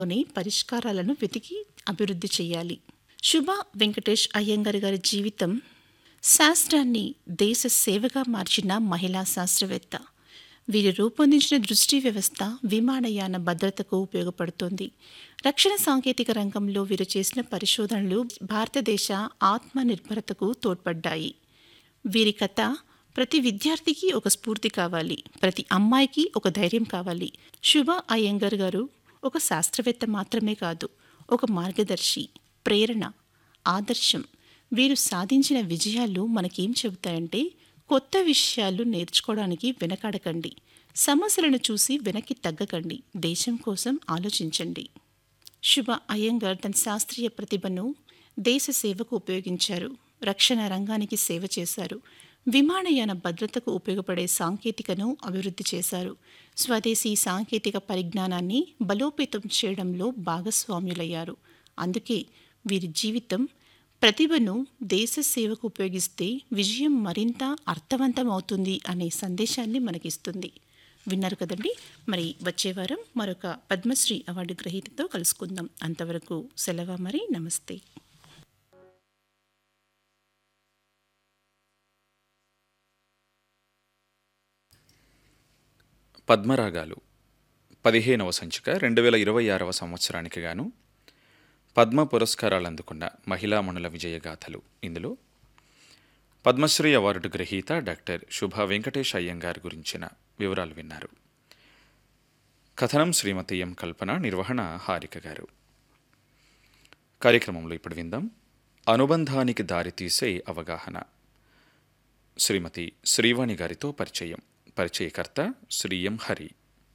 లోని పరిష్కారాలను వెతికి అభివృద్ధి చేయాలి శుభ వెంకటేష్ అయ్యంగార్ గారి జీవితం శాస్త్రాన్ని దేశ సేవగా మార్చిన మహిళా శాస్త్రవేత్త వీరు రూపొందించిన దృష్టి వ్యవస్థ విమానయాన భద్రతకు ఉపయోగపడుతోంది రక్షణ సాంకేతిక రంగంలో వీరు చేసిన పరిశోధనలు భారతదేశ ఆత్మనిర్భరతకు తోడ్పడ్డాయి వీరి కథ ప్రతి విద్యార్థికి ఒక స్ఫూర్తి కావాలి ప్రతి అమ్మాయికి ఒక ధైర్యం కావాలి శుభ అయ్యంగర్ గారు ఒక శాస్త్రవేత్త మాత్రమే కాదు ఒక మార్గదర్శి ప్రేరణ ఆదర్శం వీరు సాధించిన విజయాలు మనకేం చెబుతాయంటే కొత్త విషయాలు నేర్చుకోవడానికి వెనకాడకండి సమస్యలను చూసి వెనక్కి తగ్గకండి దేశం కోసం ఆలోచించండి శుభ అయ్యంగార్ తన శాస్త్రీయ ప్రతిభను దేశ సేవకు ఉపయోగించారు రక్షణ రంగానికి సేవ చేశారు విమానయాన భద్రతకు ఉపయోగపడే సాంకేతికను అభివృద్ధి చేశారు స్వదేశీ సాంకేతిక పరిజ్ఞానాన్ని బలోపేతం చేయడంలో భాగస్వామ్యులయ్యారు అందుకే వీరి జీవితం ప్రతిభను దేశ సేవకు ఉపయోగిస్తే విజయం మరింత అర్థవంతమవుతుంది అనే సందేశాన్ని మనకిస్తుంది విన్నారు కదండి మరి వచ్చే వారం మరొక పద్మశ్రీ అవార్డు గ్రహీతతో కలుసుకుందాం అంతవరకు సెలవు మరి నమస్తే పద్మరాగాలు పదిహేనవ సంచిక రెండు వేల ఇరవై ఆరవ సంవత్సరానికి గాను పద్మ పురస్కారాలు అందుకున్న మహిళామణుల విజయగాథలు ఇందులో పద్మశ్రీ అవార్డు గ్రహీత డాక్టర్ శుభ వెంకటేష్ అయ్యంగార్ గురించిన వివరాలు విన్నారు కథనం శ్రీమతి ఎం కల్పన నిర్వహణ హారిక గారు కార్యక్రమంలో ఇప్పుడు విందాం అనుబంధానికి దారితీసే అవగాహన శ్రీమతి శ్రీవాణి గారితో పరిచయం పరిచయకర్త శ్రీ ఎం హరి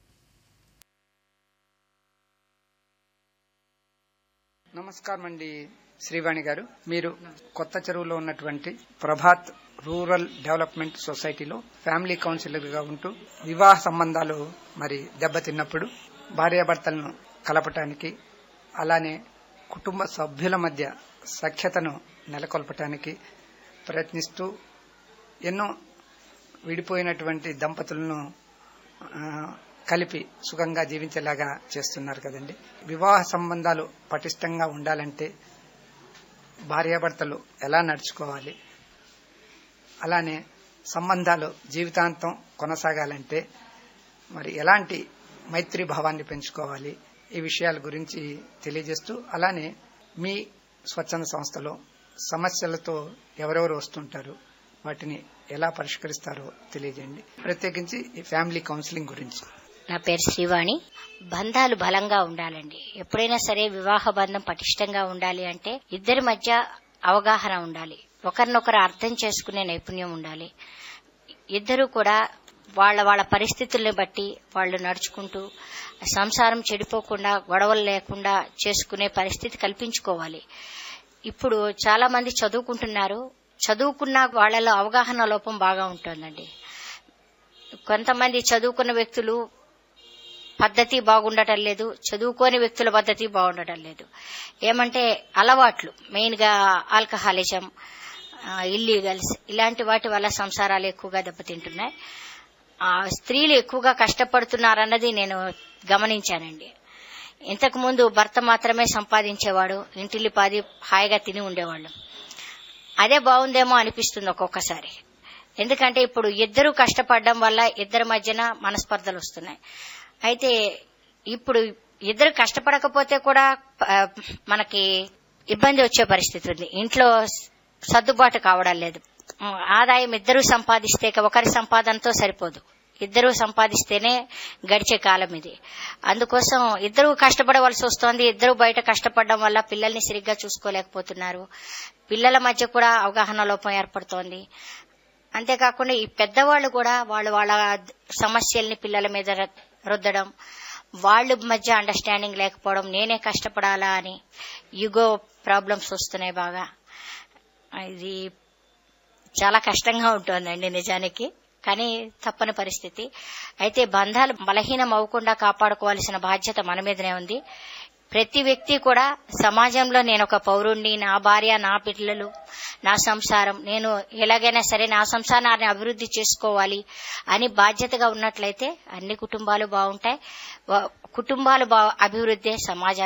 నమస్కారం అండి శ్రీవాణి గారు మీరు కొత్త చెరువులో ఉన్నటువంటి ప్రభాత్ రూరల్ డెవలప్మెంట్ సొసైటీలో ఫ్యామిలీ కౌన్సిలర్ గా ఉంటూ వివాహ సంబంధాలు మరి దెబ్బతిన్నప్పుడు భార్యాభర్తలను కలపటానికి అలానే కుటుంబ సభ్యుల మధ్య సఖ్యతను నెలకొల్పటానికి ప్రయత్నిస్తూ ఎన్నో విడిపోయినటువంటి దంపతులను ఆ, కలిపి సుఖంగా జీవించేలాగా చేస్తున్నారు కదండి వివాహ సంబంధాలు పటిష్టంగా ఉండాలంటే భార్యాభర్తలు ఎలా నడుచుకోవాలి అలానే సంబంధాలు జీవితాంతం కొనసాగాలంటే మరి ఎలాంటి మైత్రి భావాన్ని పెంచుకోవాలి ఈ విషయాల గురించి తెలియజేస్తూ అలానే మీ స్వచ్ఛంద సంస్థలో సమస్యలతో ఎవరెవరు వస్తుంటారు వాటిని ఎలా పరిష్కరిస్తారో తెలియజేయండి ప్రత్యేకించి ఈ ఫ్యామిలీ కౌన్సిలింగ్ గురించి నా పేరు శ్రీవాణి బంధాలు బలంగా ఉండాలండి ఎప్పుడైనా సరే వివాహ బంధం పటిష్టంగా ఉండాలి అంటే ఇద్దరి మధ్య అవగాహన ఉండాలి ఒకరినొకరు అర్థం చేసుకునే నైపుణ్యం ఉండాలి ఇద్దరు కూడా వాళ్ళ వాళ్ళ పరిస్థితుల్ని బట్టి వాళ్ళు నడుచుకుంటూ సంసారం చెడిపోకుండా గొడవలు లేకుండా చేసుకునే పరిస్థితి కల్పించుకోవాలి ఇప్పుడు చాలా మంది చదువుకుంటున్నారు చదువుకున్న వాళ్ళలో అవగాహన లోపం బాగా ఉంటుందండి కొంతమంది చదువుకున్న వ్యక్తులు పద్ధతి బాగుండటం లేదు చదువుకోని వ్యక్తుల పద్ధతి బాగుండటం లేదు ఏమంటే అలవాట్లు మెయిన్ గా ఆల్కహాలిజం ఇల్లీగల్స్ ఇలాంటి వాటి వల్ల సంసారాలు ఎక్కువగా దెబ్బతింటున్నాయి ఆ, స్త్రీలు ఎక్కువగా కష్టపడుతున్నారన్నది నేను గమనించానండి ఇంతకు ముందు భర్త మాత్రమే సంపాదించేవాడు ఇంటిల్లిపాది హాయిగా తిని ఉండేవాళ్ళు అదే బాగుందేమో అనిపిస్తుంది ఒక్కొక్కసారి ఎందుకంటే ఇప్పుడు ఇద్దరు కష్టపడడం వల్ల ఇద్దరి మధ్యన మనస్పర్ధలు వస్తున్నాయి అయితే ఇప్పుడు ఇద్దరు కష్టపడకపోతే కూడా ఆ, మనకి ఇబ్బంది వచ్చే పరిస్థితి ఉంది ఇంట్లో సర్దుబాటు కావడం లేదు ఉమ్, ఆదాయం ఇద్దరు సంపాదిస్తే ఒకరి సంపాదనతో సరిపోదు ఇద్దరు సంపాదిస్తేనే గడిచే కాలం ఇది అందుకోసం ఇద్దరు కష్టపడవలసి వస్తోంది ఇద్దరు బయట కష్టపడడం వల్ల పిల్లల్ని సరిగ్గా చూసుకోలేకపోతున్నారు పిల్లల మధ్య కూడా అవగాహన లోపం ఏర్పడుతోంది అంతేకాకుండా ఈ పెద్దవాళ్ళు కూడా వాళ్ళు వాళ్ళ సమస్యల్ని పిల్లల మీద ర- రుద్దడం వాళ్ళ మధ్య అండర్స్టాండింగ్ లేకపోవడం నేనే కష్టపడాలా అని యుగో ప్రాబ్లమ్స్ వస్తున్నాయి బాగా ఇది చాలా కష్టంగా ఉంటుందండి నిజానికి కానీ తప్పని పరిస్థితి అయితే బంధాలు బలహీనం అవ్వకుండా కాపాడుకోవాల్సిన బాధ్యత మన మీదనే ఉంది ప్రతి వ్యక్తి కూడా సమాజంలో నేను ఒక పౌరుణ్ణి నా భార్య నా పిల్లలు నా సంసారం నేను ఎలాగైనా సరే నా సంసారాన్ని అభివృద్ధి చేసుకోవాలి అని బాధ్యతగా ఉన్నట్లయితే అన్ని కుటుంబాలు బాగుంటాయి వ- కుటుంబాలు బా అభివృద్ధి సమాజ